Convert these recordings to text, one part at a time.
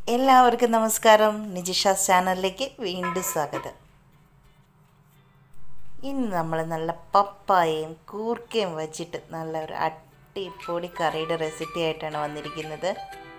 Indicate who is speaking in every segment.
Speaker 1: എല്ലാവർക്കും നമസ്കാരം നിജിഷ ചാനലിലേക്ക് വീണ്ടും സ്വാഗതം ഇന്ന് നമ്മൾ നല്ല പപ്പായയും കൂർക്കയും വച്ചിട്ട് നല്ല ഒരു അടിപൊളി കറിയുടെ റെസിപ്പി ആയിട്ടാണ് വന്നിരിക്കുന്നത്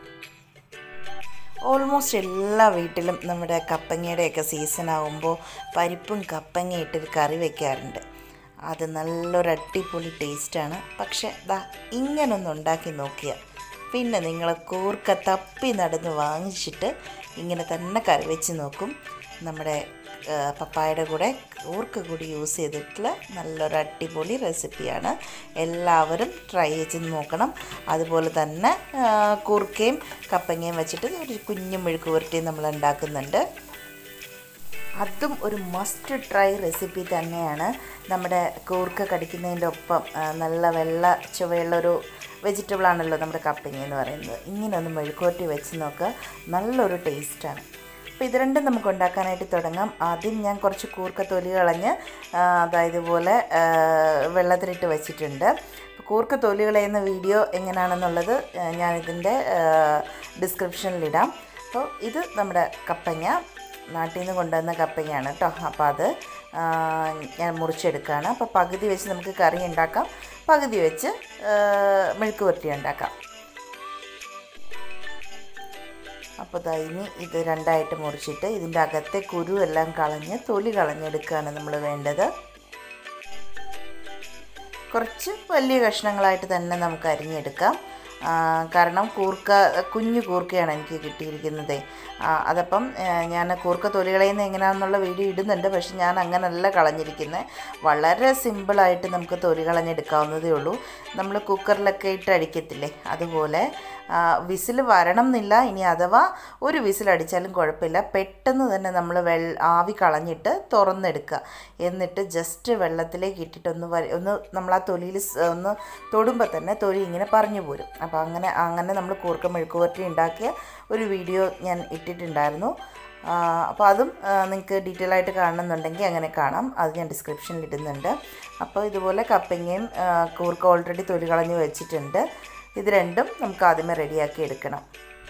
Speaker 1: ഓൾമോസ്റ്റ് എല്ലാ വീട്ടിലും നമ്മുടെ കപ്പങ്ങയുടെയൊക്കെ സീസൺ ആകുമ്പോൾ പരിപ്പും കപ്പങ്ങ ഇട്ടൊരു കറി വെക്കാറുണ്ട് അത് നല്ലൊരു അടിപൊളി ടേസ്റ്റാണ് പക്ഷെ ദാ ഇങ്ങനൊന്ന് ഉണ്ടാക്കി നോക്കിയാൽ പിന്നെ നിങ്ങൾ കൂർക്ക തപ്പി നടന്ന് വാങ്ങിച്ചിട്ട് ഇങ്ങനെ തന്നെ കറി വെച്ച് നോക്കും നമ്മുടെ ആ, പപ്പായയുടെ കൂടെ കൂർക്ക കൂടി യൂസ് ചെയ്തിട്ടുള്ള നല്ലൊരു അടിപൊളി റെസിപ്പിയാണ് എല്ലാവരും ട്രൈ ചെയ്ത് നോക്കണം അതുപോലെ തന്നെ ആ, കൂർക്കയും കപ്പങ്ങയും വെച്ചിട്ട് ഒരു കുഞ്ഞു മെഴുക്ക് പുരട്ടിയും നമ്മൾ ഉണ്ടാക്കുന്നുണ്ട് അതും ഒരു മസ്റ്റ് ട്രൈ റെസിപ്പി തന്നെയാണ് നമ്മുടെ കൂർക്ക കടിക്കുന്നതിൻ്റെ ഒപ്പം ആ, നല്ല വെള്ള ചുവയുള്ളൊരു വെജിറ്റബിൾ ആണല്ലോ നമ്മുടെ കപ്പങ്ങ എന്ന് പറയുന്നത് ഇങ്ങനെ ഒന്ന് മെഴുക്കുവരട്ടി വെച്ച് നോക്കുക നല്ലൊരു ടേസ്റ്റാണ് അപ്പോൾ ഇത് രണ്ടും നമുക്ക് ഉണ്ടാക്കാനായിട്ട് തുടങ്ങാം ആദ്യം ഞാൻ കുറച്ച് കൂർക്ക തൊലി കളഞ്ഞ് ആ, അതായത് ഇതുപോലെ ആ, വെള്ളത്തിലിട്ട് വെച്ചിട്ടുണ്ട് അപ്പോൾ കൂർക്ക തൊലി കളയുന്ന വീഡിയോ എങ്ങനെയാണെന്നുള്ളത് ആ, ഞാനിതിൻ്റെ ഡിസ്ക്രിപ്ഷനിലിടാം അപ്പോൾ ഇത് നമ്മുടെ കപ്പങ്ങ നാട്ടിൽ നിന്ന് കൊണ്ടുവന്ന കപ്പങ്ങയാണ് കേട്ടോ അപ്പോൾ അത് ആ, ഞാൻ മുറിച്ചെടുക്കുകയാണ് അപ്പോൾ പകുതി വെച്ച് നമുക്ക് കറി ഉണ്ടാക്കാം പകുതി വെച്ച് ആ, മെഴുക്ക് പുരട്ടി ഉണ്ടാക്കാം അപ്പോൾ ദാ ഇനി ഇത് രണ്ടായിട്ട് മുറിച്ചിട്ട് ഇതിൻ്റെ അകത്തെ കുരു എല്ലാം കളഞ്ഞ് തൊലി കളഞ്ഞെടുക്കുകയാണ് നമ്മൾ വേണ്ടത് കുറച്ച് വലിയ കഷ്ണങ്ങളായിട്ട് തന്നെ നമുക്ക് അരിഞ്ഞെടുക്കാം ആ, കാരണം കൂർക്ക കുഞ്ഞു കൂർക്കയാണ് എനിക്ക് കിട്ടിയിരിക്കുന്നത് ആ, അതപ്പം ആ, ഞാൻ കൂർക്ക തൊലി കളയുന്നത് എങ്ങനെയാണെന്നുള്ള വീഡിയോ ഇടുന്നുണ്ട് പക്ഷെ ഞാൻ അങ്ങനല്ല കളഞ്ഞിരിക്കുന്നത് വളരെ സിമ്പിളായിട്ട് നമുക്ക് തൊലി കളഞ്ഞെടുക്കാവുന്നതേ ഉള്ളൂ നമ്മൾ കുക്കറിലൊക്കെ ഇട്ട് അടിക്കത്തില്ലേ അതുപോലെ വിസിൽ വരണം എന്നില്ല ഇനി അഥവാ ഒരു വിസിൽ അടിച്ചാലും കുഴപ്പമില്ല പെട്ടെന്ന് തന്നെ നമ്മൾ വെൾ ആവി കളഞ്ഞിട്ട് തുറന്നെടുക്കുക എന്നിട്ട് ജസ്റ്റ് വെള്ളത്തിലേക്ക് ഇട്ടിട്ടൊന്ന് വര ഒന്ന് നമ്മൾ ആ തൊലിയിൽ സ് ഒന്ന് തൊടുമ്പോൾ തന്നെ തൊലി ഇങ്ങനെ പറഞ്ഞു പോരും അപ്പോൾ അങ്ങനെ അങ്ങനെ നമ്മൾ കൂർക്ക മെഴുക്ക് പുരട്ടി ഉണ്ടാക്കിയ ഒരു വീഡിയോ ഞാൻ ഇട്ടിട്ടുണ്ടായിരുന്നു ആ, അപ്പോൾ അതും നിങ്ങൾക്ക് ഡീറ്റെയിൽ ആയിട്ട് കാണണമെന്നുണ്ടെങ്കിൽ അങ്ങനെ കാണാം അത് ഞാൻ ഡിസ്ക്രിപ്ഷനിൽ ഇടുന്നുണ്ട് അപ്പോൾ ഇതുപോലെ കപ്പങ്ങയും ആ, കൂർക്ക ഓൾറെഡി തൊലി കളഞ്ഞ് വെച്ചിട്ടുണ്ട് ഇത് രണ്ടും നമുക്ക് ആദ്യമേ റെഡിയാക്കി എടുക്കണം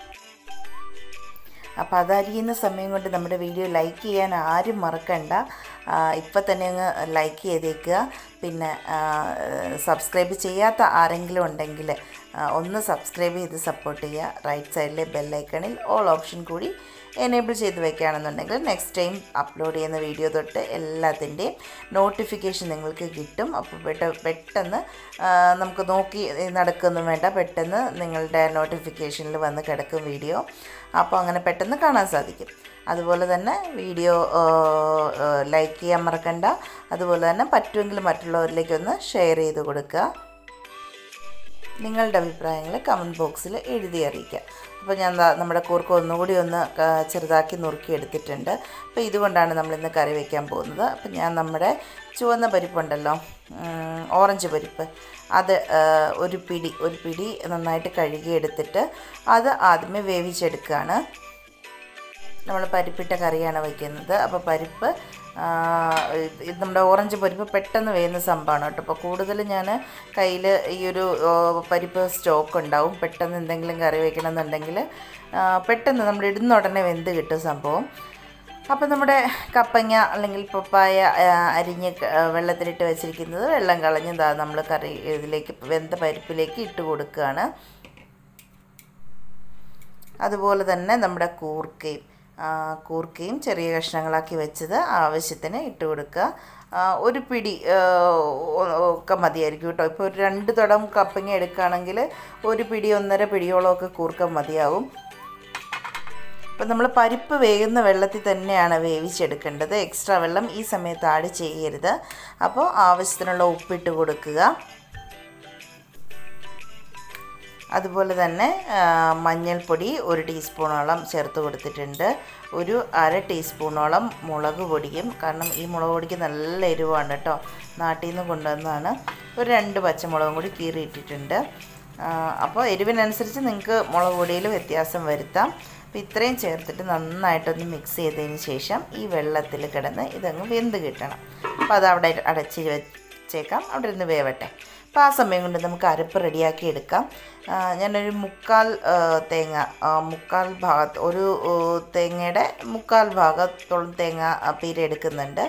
Speaker 1: അപ്പോൾ അതരിയുന്ന സമയം കൊണ്ട് നമ്മുടെ വീഡിയോ ലൈക്ക് ചെയ്യാൻ ആരും മറക്കണ്ട ഇപ്പം തന്നെ അങ്ങ് ലൈക്ക് ചെയ്തേക്കുക പിന്നെ സബ്സ്ക്രൈബ് ചെയ്യാത്ത ആരെങ്കിലും ഉണ്ടെങ്കിൽ ആ, ഒന്ന് സബ്സ്ക്രൈബ് ചെയ്ത് സപ്പോർട്ട് ചെയ്യുക റൈറ്റ് സൈഡിലെ ബെല്ലൈക്കണിൽ ഓൾ ഓപ്ഷൻ കൂടി എനേബിൾ ചെയ്ത് വെക്കുകയാണെന്നുണ്ടെങ്കിൽ നെക്സ്റ്റ് ടൈം അപ്ലോഡ് ചെയ്യുന്ന വീഡിയോ തൊട്ട് എല്ലാത്തിൻ്റെയും നോട്ടിഫിക്കേഷൻ നിങ്ങൾക്ക് കിട്ടും അപ്പോൾ പെട്ട പെട്ടെന്ന് ആ, നമുക്ക് നോക്കി നടക്കൊന്നും വേണ്ട പെട്ടെന്ന് നിങ്ങളുടെ നോട്ടിഫിക്കേഷനിൽ വന്ന് കിടക്കും വീഡിയോ അപ്പോൾ അങ്ങനെ പെട്ടെന്ന് കാണാൻ സാധിക്കും അതുപോലെ തന്നെ വീഡിയോ ലൈക്ക് ചെയ്യാൻ മറക്കണ്ട അതുപോലെ തന്നെ പറ്റുമെങ്കിൽ മറ്റുള്ളവരിലേക്കൊന്ന് ഷെയർ ചെയ്ത് കൊടുക്കുക നിങ്ങളുടെ അഭിപ്രായങ്ങൾ കമൻറ്റ് ബോക്സിൽ എഴുതി അറിയിക്കുക അപ്പോൾ ഞാൻ ദാ നമ്മുടെ കൂർക്ക ഒന്നുകൂടി ഒന്ന് ക- ചെറുതാക്കി നുറുക്കി എടുത്തിട്ടുണ്ട് അപ്പോൾ ഇതുകൊണ്ടാണ് നമ്മളിന്ന് കറി വയ്ക്കാൻ പോകുന്നത് അപ്പോൾ ഞാൻ നമ്മുടെ ചുവന്ന പരിപ്പുണ്ടല്ലോ ഉം, ഓറഞ്ച് പരിപ്പ് അത് ആ, ഒരു പിടി ഒരു പിടി നന്നായിട്ട് കഴുകി എടുത്തിട്ട് അത് ആദ്യമേ വേവിച്ചെടുക്കുകയാണ് നമ്മൾ പരിപ്പിട്ട കറിയാണ് വയ്ക്കുന്നത് അപ്പോൾ പരിപ്പ് ആ, ഇത് നമ്മുടെ ഓറഞ്ച് പരിപ്പ് പെട്ടെന്ന് വേകുന്ന സംഭവമാണ് കേട്ടോ അപ്പോൾ കൂടുതൽ ഞാൻ കയ്യിൽ ഈ ഒരു ഓ, പരിപ്പ് സ്റ്റോക്ക് ഉണ്ടാവും പെട്ടെന്ന് എന്തെങ്കിലും കറി വയ്ക്കണമെന്നുണ്ടെങ്കിൽ ആ, പെട്ടെന്ന് നമ്മൾ ഇടുന്ന ഉടനെ വെന്ത് കിട്ടും സംഭവം അപ്പോൾ നമ്മുടെ കപ്പങ്ങ അല്ലെങ്കിൽ പപ്പായ ആ, അരിഞ്ഞ് ക- ആ, വെള്ളത്തിലിട്ട് വെച്ചിരിക്കുന്നത് വെള്ളം കളഞ്ഞ് ദാ നമ്മൾ കറി ഇതിലേക്ക് വെന്ത പരിപ്പിലേക്ക് ഇട്ട് കൊടുക്കുകയാണ് അതുപോലെ തന്നെ നമ്മുടെ കൂർക്കയും ആ, കൂർക്കയും ചെറിയ കഷ്ണങ്ങളാക്കി വെച്ചത് ആവശ്യത്തിന് ഇട്ട് കൊടുക്കുക ആ, ഒരു പിടി ആ, ഒ- ഒക്കെ മതിയായിരിക്കും കേട്ടോ ഇപ്പോൾ ഒരു രണ്ട് തുടം കപ്പങ്ങ എടുക്കുകയാണെങ്കിൽ ഒരു പിടി ഒന്നര പിടിയോളമൊക്കെ കൂർക്ക മതിയാവും അപ്പം നമ്മൾ പരിപ്പ് വേകുന്ന വെള്ളത്തിൽ തന്നെയാണ് വേവിച്ചെടുക്കേണ്ടത് എക്സ്ട്രാ വെള്ളം ഈ സമയത്ത് ആഡ് ചെയ്യരുത് അപ്പോൾ ആവശ്യത്തിനുള്ള ഉപ്പിട്ട് കൊടുക്കുക അതുപോലെ തന്നെ ആ, മഞ്ഞൾപ്പൊടി ഒരു ടീസ്പൂണോളം ചേർത്ത് കൊടുത്തിട്ടുണ്ട് ഒരു അര ടീസ്പൂണോളം മുളക് പൊടിയും കാരണം ഈ മുളക് പൊടിക്ക് നല്ല എരിവാണ് കേട്ടോ നാട്ടിൽ നിന്ന് കൊണ്ടുവന്നതാണ് ഒരു രണ്ട് പച്ചമുളകും കൂടി കീറിയിട്ടിട്ടുണ്ട് ആ, അപ്പോൾ എരിവിനനുസരിച്ച് നിങ്ങൾക്ക് മുളക് പൊടിയിൽ വ്യത്യാസം വരുത്താം അപ്പോൾ ഇത്രയും ചേർത്തിട്ട് നന്നായിട്ടൊന്ന് മിക്സ് ചെയ്തതിന് ശേഷം ഈ വെള്ളത്തിൽ കിടന്ന് ഇതങ്ങ് വെന്ത് കിട്ടണം അപ്പോൾ അത് അവിടെ അടച്ച് വെച്ചേക്കാം അവിടെ ഇരുന്ന് വേവട്ടെ അപ്പോൾ അപ്പോൾ ആ സമയം കൊണ്ട് നമുക്ക് അരപ്പ് റെഡിയാക്കി എടുക്കാം ആ, ഞാനൊരു മുക്കാൽ ആ, തേങ്ങ ആ, മുക്കാൽ ഭാഗത്ത് ഒരു ആ, തേങ്ങയുടെ മുക്കാൽ ഭാഗത്തോളം തേങ്ങ ആ, പീര എടുക്കുന്നുണ്ട്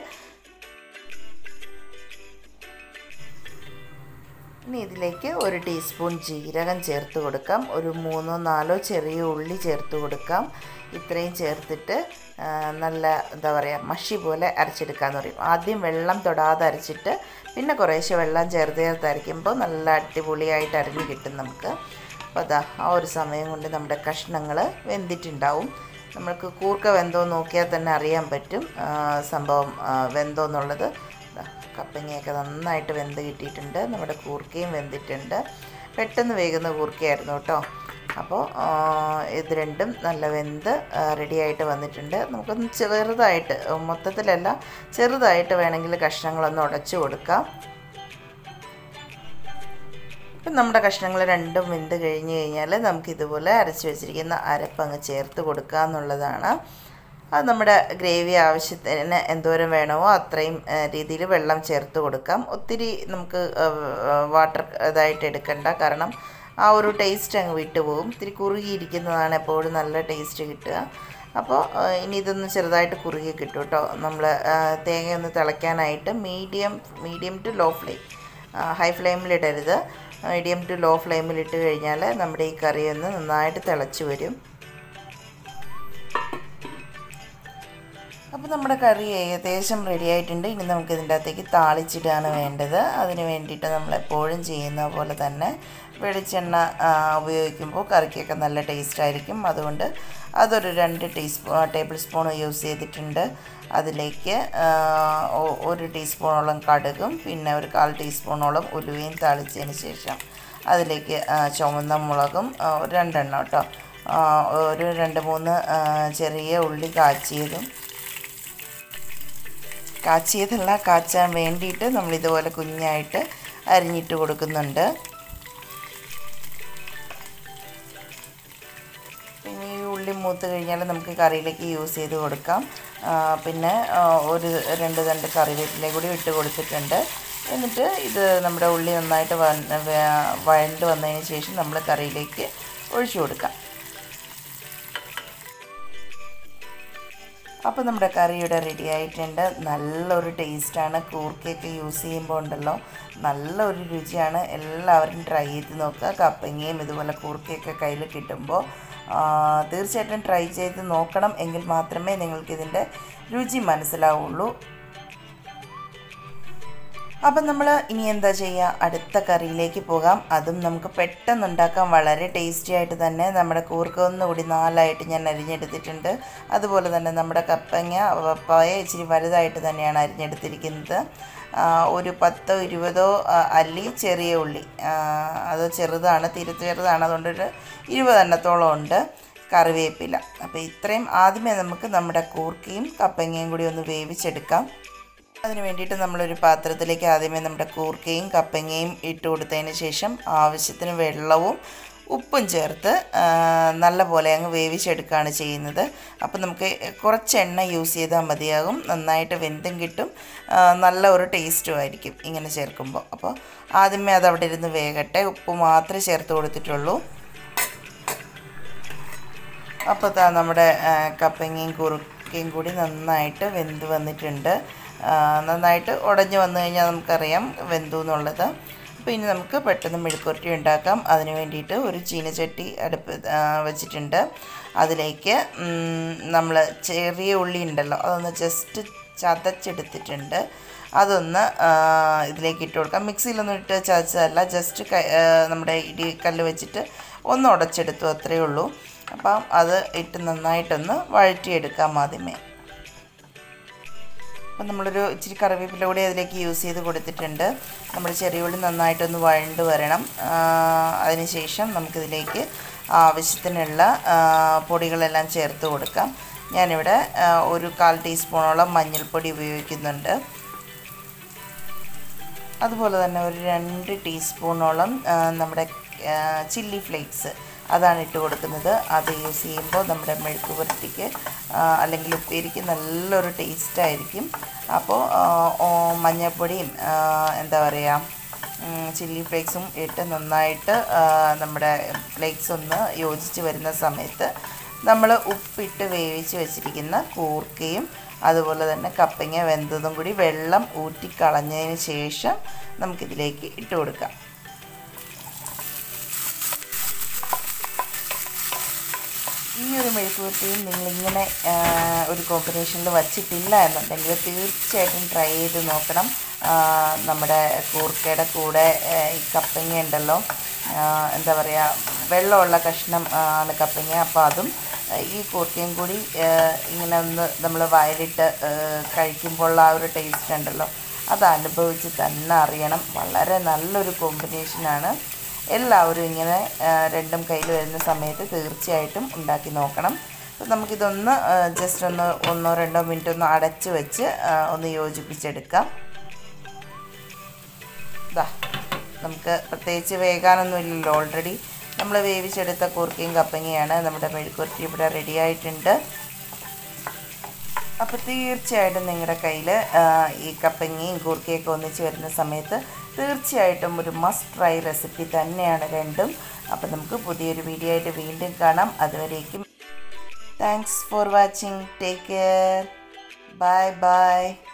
Speaker 1: ഇനി ഇതിലേക്ക് ഒരു ടീസ്പൂൺ ജീരകം ചേർത്ത് കൊടുക്കാം ഒരു മൂന്നോ നാലോ ചെറിയ ഉള്ളി ചേർത്ത് കൊടുക്കാം ഇത്രയും ചേർത്തിട്ട് ആ, നല്ല എന്താ പറയുക മഷി പോലെ അരച്ചെടുക്കാമെന്ന് പറയും ആദ്യം വെള്ളം തൊടാതെ അരച്ചിട്ട് പിന്നെ കുറേശ്ശെ വെള്ളം ചേർത്ത് ചേർത്ത് അരയ്ക്കുമ്പോൾ നല്ല അടിപൊളിയായിട്ട് അരിഞ്ഞ് കിട്ടും നമുക്ക് അപ്പോൾ അതാ ആ ഒരു സമയം കൊണ്ട് നമ്മുടെ കഷ്ണങ്ങൾ വെന്തിട്ടുണ്ടാവും നമ്മൾക്ക് കൂർക്ക വെന്തോ നോക്കിയാൽ തന്നെ അറിയാൻ പറ്റും ആ, സംഭവം ആ, വെന്തോ എന്നുള്ളത് ദാ കപ്പങ്ങയൊക്കെ നന്നായിട്ട് വെന്ത് കിട്ടിയിട്ടുണ്ട് നമ്മുടെ കൂർക്കയും വെന്തിട്ടുണ്ട് പെട്ടെന്ന് വേകുന്ന കൂർക്കയായിരുന്നു കേട്ടോ അപ്പോൾ ആ, ഇത് രണ്ടും നല്ല വെന്ത് റെഡിയായിട്ട് വന്നിട്ടുണ്ട് നമുക്കൊന്ന് ചെറുതായിട്ട് മൊത്തത്തിലല്ല ചെറുതായിട്ട് വേണമെങ്കിൽ കഷ്ണങ്ങളൊന്ന് ഉടച്ചു കൊടുക്കാം ഇപ്പം നമ്മുടെ കഷ്ണങ്ങൾ രണ്ടും വെന്ത് കഴിഞ്ഞ് കഴിഞ്ഞാൽ നമുക്ക് ഇതുപോലെ അരച്ച് വെച്ചിരിക്കുന്ന അരപ്പ് അങ്ങ് ചേർത്ത് കൊടുക്കുക എന്നുള്ളതാണ് അത് നമ്മുടെ ഗ്രേവി ആവശ്യത്തിന് എന്തോരം വേണമോ അത്രയും രീതിയിൽ വെള്ളം ചേർത്ത് കൊടുക്കാം ഒത്തിരി നമുക്ക് വാട്ടർ ഇതായിട്ട് എടുക്കണ്ട കാരണം ആ ഒരു ടേസ്റ്റ് അങ്ങ് വിട്ടുപോകും ഇത്തിരി കുറുകിയിരിക്കുന്നതാണ് എപ്പോഴും നല്ല ടേസ്റ്റ് കിട്ടുക അപ്പോൾ ആ, ഇനി ഇതൊന്ന് ചെറുതായിട്ട് കുറുകി കിട്ടും കേട്ടോ നമ്മൾ തേങ്ങ ഒന്ന് തിളയ്ക്കാനായിട്ട് medium medium to low flame high ഫ്ലെയിമിലിടരുത് മീഡിയം ടു ലോ ഫ്ലെയിമിലിട്ട് കഴിഞ്ഞാൽ നമ്മുടെ ഈ കറി ഒന്ന് നന്നായിട്ട് തിളച്ച് വരും അപ്പോൾ നമ്മുടെ കറി ഏകദേശം റെഡി ആയിട്ടുണ്ട് ഇനി നമുക്ക് ഇതിൻ്റെ അകത്തേക്ക് താളിച്ചിടാണ് വേണ്ടത് അതിന് വേണ്ടിയിട്ട് നമ്മൾ എപ്പോഴും ചെയ്യുന്ന പോലെ തന്നെ വെളിച്ചെണ്ണ ആ, ഉപയോഗിക്കുമ്പോൾ കറിക്കൊക്കെ നല്ല ടേസ്റ്റ് ആയിരിക്കും അതുകൊണ്ട് അതൊരു രണ്ട് ടീസ്പൂ ടേബിൾ സ്പൂൺ യൂസ് ചെയ്തിട്ടുണ്ട് അതിലേക്ക് ആ, ഒ- ഒരു ടീസ്പൂണോളം കടുകും പിന്നെ ഒരു കാൽ ടീസ്പൂണോളം ഉലുവയും താളിച്ചതിന് ശേഷം അതിലേക്ക് ആ, ചുവന്ന മുളകും ആ, ഒരു രണ്ടെണ്ണം കേട്ടോ ആ, ഒരു രണ്ട് മൂന്ന് ആ, ചെറിയ ഉള്ളി കാച്ചിയതും കാച്ചിയതല്ല കാച്ചാൻ വേണ്ടിയിട്ട് നമ്മൾ ഇതുപോലെ കുഞ്ഞായിട്ട് അരിഞ്ഞിട്ട് കൊടുക്കുന്നുണ്ട് പിന്നെ ഈ ഉള്ളി മൂത്ത് കഴിഞ്ഞാൽ നമുക്ക് കറിയിലേക്ക് യൂസ് ചെയ്ത് കൊടുക്കാം ആ, പിന്നെ ആ, ഒരു രണ്ട് തണ്ട് കറിവേപ്പിലയും കൂടി ഇട്ട് കൊടുത്തിട്ടുണ്ട് എന്നിട്ട് ഇത് നമ്മുടെ ഉള്ളി നന്നായിട്ട് വ- വ- വഴണ്ട് വന്നതിന് ശേഷം നമ്മൾ കറിയിലേക്ക് ഒഴിച്ചു കൊടുക്കാം അപ്പോൾ നമ്മുടെ കറി ഇവിടെ റെഡി ആയിട്ടുണ്ട് നല്ലൊരു ടേസ്റ്റാണ് കൂർക്കയൊക്കെ യൂസ് ചെയ്യുമ്പോൾ ഉണ്ടല്ലോ നല്ലൊരു രുചിയാണ് എല്ലാവരും ട്രൈ ചെയ്ത് നോക്കുക കപ്പങ്ങയും ഇതുപോലെ കൂർക്കയൊക്കെ കയ്യിൽ കിട്ടുമ്പോൾ ആ, തീർച്ചയായിട്ടും ട്രൈ ചെയ്ത് നോക്കണം എങ്കിൽ മാത്രമേ നിങ്ങൾക്കിതിൻ്റെ രുചി മനസ്സിലാവുള്ളൂ അപ്പം നമ്മൾ ഇനി എന്താ ചെയ്യുക അടുത്ത കറിയിലേക്ക് പോകാം അതും നമുക്ക് പെട്ടെന്ന് ഉണ്ടാക്കാൻ വളരെ ടേസ്റ്റി ആയിട്ട് തന്നെ നമ്മുടെ കൂർക്ക ഒന്നുകൂടി നാലായിട്ട് ഞാൻ അരിഞ്ഞെടുത്തിട്ടുണ്ട് അതുപോലെ തന്നെ നമ്മുടെ കപ്പങ്ങ പപ്പായ ഇച്ചിരി വലുതായിട്ട് തന്നെയാണ് അരിഞ്ഞെടുത്തിരിക്കുന്നത് ആ, ഒരു പത്തോ ഇരുപതോ ആ, അല്ലി ചെറിയ ഉള്ളി ആ, അത് ചെറുതാണ് തീരെ ചെറുതാണ് അതുകൊണ്ടൊരു ഇരുപതെണ്ണത്തോളം ഉണ്ട് കറിവേപ്പില അപ്പോൾ ഇത്രയും ആദ്യമേ നമുക്ക് നമ്മുടെ കൂർക്കയും കപ്പങ്ങയും കൂടി ഒന്ന് വേവിച്ചെടുക്കാം അതിന് വേണ്ടിയിട്ട് നമ്മളൊരു പാത്രത്തിലേക്ക് ആദ്യമേ നമ്മുടെ കൂർക്കയും കപ്പങ്ങയും ഇട്ട് കൊടുത്തതിന് ശേഷം ആവശ്യത്തിന് വെള്ളവും ഉപ്പും ചേർത്ത് ആ, നല്ല പോലെ അങ്ങ് വേവിച്ചെടുക്കുകയാണ് ചെയ്യുന്നത് അപ്പോൾ നമുക്ക് കുറച്ച് എണ്ണ യൂസ് ചെയ്താൽ മതിയാകും നന്നായിട്ട് വെന്തും കിട്ടും ആ, നല്ല ഒരു ടേസ്റ്റും ആയിരിക്കും ഇങ്ങനെ ചേർക്കുമ്പോൾ അപ്പോൾ ആദ്യമേ അത് അവിടെ ഇരുന്ന് വേകട്ടെ ഉപ്പ് മാത്രമേ ചേർത്ത് കൊടുത്തിട്ടുള്ളൂ അപ്പോൾ ദാ നമ്മുടെ ആ, കപ്പങ്ങയും കുറുക്കയും കൂടി നന്നായിട്ട് വെന്ത് വന്നിട്ടുണ്ട് ആ, നന്നായിട്ട് ഉടഞ്ഞു വന്നു കഴിഞ്ഞാൽ നമുക്കറിയാം വെന്തു എന്നുള്ളത് അപ്പോൾ ഇനി നമുക്ക് പെട്ടെന്ന് മെഴുക്കുരട്ടി ഉണ്ടാക്കാം അതിന് വേണ്ടിയിട്ട് ഒരു ചീനച്ചട്ടി അടുപ്പ് ആ, വെച്ചിട്ടുണ്ട് അതിലേക്ക് നമ്മൾ ചെറിയ ഉള്ളി ഉണ്ടല്ലോ അതൊന്ന് ജസ്റ്റ് ചതച്ചെടുത്തിട്ടുണ്ട് അതൊന്ന് ആ, ഇതിലേക്ക് ഇട്ട് കൊടുക്കാം മിക്സിയിലൊന്നും ഇട്ട് ചതച്ചതല്ല ജസ്റ്റ് ക ആ, നമ്മുടെ ഇടി കല്ല് വെച്ചിട്ട് ഒന്ന് ഉടച്ചെടുത്തു അത്രയേ ഉള്ളൂ അപ്പം അത് ഇട്ട് നന്നായിട്ടൊന്ന് വഴറ്റിയെടുക്കാം ആദ്യമേ അപ്പം നമ്മളൊരു ഇച്ചിരി കറിവേപ്പില കൂടി അതിലേക്ക് യൂസ് ചെയ്ത് കൊടുത്തിട്ടുണ്ട് നമ്മുടെ ചെറിയ ഉള്ളി നന്നായിട്ടൊന്ന് വഴണ്ട് വരണം ആ, അതിനുശേഷം നമുക്കിതിലേക്ക് ആവശ്യത്തിനുള്ള ആ, പൊടികളെല്ലാം ചേർത്ത് കൊടുക്കാം ഞാനിവിടെ ആ, ഒരു കാൽ ടീസ്പൂണോളം മഞ്ഞൾപ്പൊടി ഉപയോഗിക്കുന്നുണ്ട് അതുപോലെ തന്നെ ഒരു രണ്ട് ടീസ്പൂണോളം ആ, നമ്മുടെ ചില്ലി ഫ്ലേക്സ് അതാണ് ഇട്ട് കൊടുക്കുന്നത് അത് യൂസ് ചെയ്യുമ്പോൾ നമ്മുടെ മെഴുക്ക് പുരട്ടിക്ക് ആ, അല്ലെങ്കിൽ ഉപ്പേരിക്ക് നല്ലൊരു ടേസ്റ്റ് ആയിരിക്കും അപ്പോൾ ആ, ഓ, മഞ്ഞൾപ്പൊടിയും ആ, എന്താ പറയുക ചില്ലി ഫ്ലേക്സും ഇട്ട് നന്നായിട്ട് ആ, നമ്മുടെ ഫ്ലേക്സ് ഒന്ന് യോജിച്ച് വരുന്ന സമയത്ത് നമ്മൾ ഉപ്പിട്ട് വേവിച്ച് വെച്ചിരിക്കുന്ന കൂർക്കയും അതുപോലെ തന്നെ കപ്പങ്ങ വെന്തതും കൂടി വെള്ളം ഊറ്റിക്കളഞ്ഞതിന് ശേഷം നമുക്കിതിലേക്ക് ഇട്ട് കൊടുക്കാം ഈ ഒരു മെഴുക്കുവരട്ടിയും നിങ്ങളിങ്ങനെ ആ, ഒരു കോമ്പിനേഷനിൽ വച്ചിട്ടില്ല എന്നുണ്ടെങ്കിൽ തീർച്ചയായിട്ടും ട്രൈ ചെയ്ത് നോക്കണം ആ, നമ്മുടെ കൂർക്കയുടെ കൂടെ ആ, ഈ കപ്പങ്ങ ഉണ്ടല്ലോ ആ, എന്താ പറയുക വെള്ളമുള്ള കഷ്ണം ആ, ആണ് കപ്പങ്ങ അപ്പോൾ അതും ആ, ഈ കൂർക്കയും കൂടി ആ, ഇങ്ങനെ ഒന്ന് നമ്മൾ വയലിട്ട് ആ, കഴിക്കുമ്പോൾ ആ ഒരു ടേസ്റ്റ് ഉണ്ടല്ലോ അത് അനുഭവിച്ച് തന്നെ അറിയണം വളരെ നല്ലൊരു കോമ്പിനേഷനാണ് എല്ലാവരും ഇങ്ങനെ ആ, രണ്ടും കയ്യിൽ വരുന്ന സമയത്ത് തീർച്ചയായിട്ടും ഉണ്ടാക്കി നോക്കണം അപ്പോൾ നമുക്കിതൊന്ന് ജസ്റ്റ് ഒന്ന് ഒന്നോ രണ്ടോ മിനിറ്റ് ഒന്ന് അടച്ച് വെച്ച് ആ, ഒന്ന് യോജിപ്പിച്ചെടുക്കാം ഇതാ നമുക്ക് പ്രത്യേകിച്ച് വേകാനൊന്നും ഇല്ലല്ലോ ഓൾറെഡി നമ്മൾ വേവിച്ചെടുത്ത കൂർക്കയും കപ്പങ്ങയാണ് നമ്മുടെ മെഴുക്കുരുട്ടി ഇവിടെ റെഡി ആയിട്ടുണ്ട് അപ്പോൾ തീർച്ചയായിട്ടും നിങ്ങളുടെ കയ്യിൽ ഈ കപ്പങ്ങയും കൂർക്കയൊക്കെ ഒന്നിച്ച് വരുന്ന സമയത്ത് തീർച്ചയായിട്ടും ഒരു മസ്റ്റ് ട്രൈ റെസിപ്പി തന്നെയാണ് രണ്ടും അപ്പോൾ നമുക്ക് പുതിയൊരു വീഡിയോ ആയിട്ട് വീണ്ടും കാണാം അതുവരേക്കും thanks for watching take care bye by